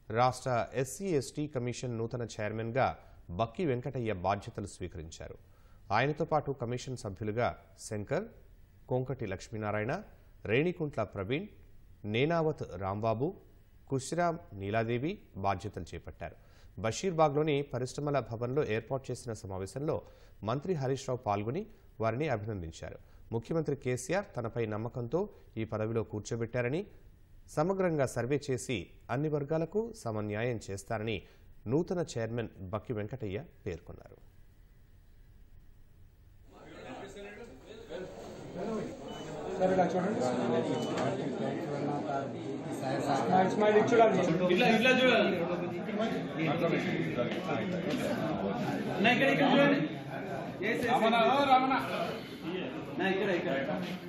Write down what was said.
రాష్ట్ర SC ST commission నూతన చైర్మన్గా బక్కి వెంకటయ్య బాధ్యతలు స్వీకరించారు ఆయనతో పాటు కమిషన్ సభ్యులుగా శంకర్ కొంకటి లక్ష్మీనారాయణ రేణికుంట్ల ప్రవీణ్ నేనావత్ రాంబాబు కుశ్రామ్ నీలాదేవి బాధ్యతలు చేపట్టారు బషీర్బాగ్లోని పరిశ్రమల భవన్లో ఏర్పాటు చేసిన సమావేశంలో మంత్రి హరీష్ రావు పాల్గొని వారిని అభినందించారు ముఖ్యమంత్రి కేసీఆర్ తనపై నమ్మకంతో ఈ పదవిలో కూర్చోబెట్టారని సమగ్రంగా సర్వే చేసి అన్ని వర్గాలకు సమన్యాయం చేస్తారని నూతన చైర్మన్ బక్కి వెంకటయ్య పేర్కొన్నారు సార్ ఇలా చూడండి స్మైల్ స్మైల్ ఇచ్చి చూడాలి ఇట్లా ఇట్లా చూడాలి నా ఇక్కడ ఇక్కడ చూడండి రమణ రమణ నా ఇక్కడ ఇక్కడ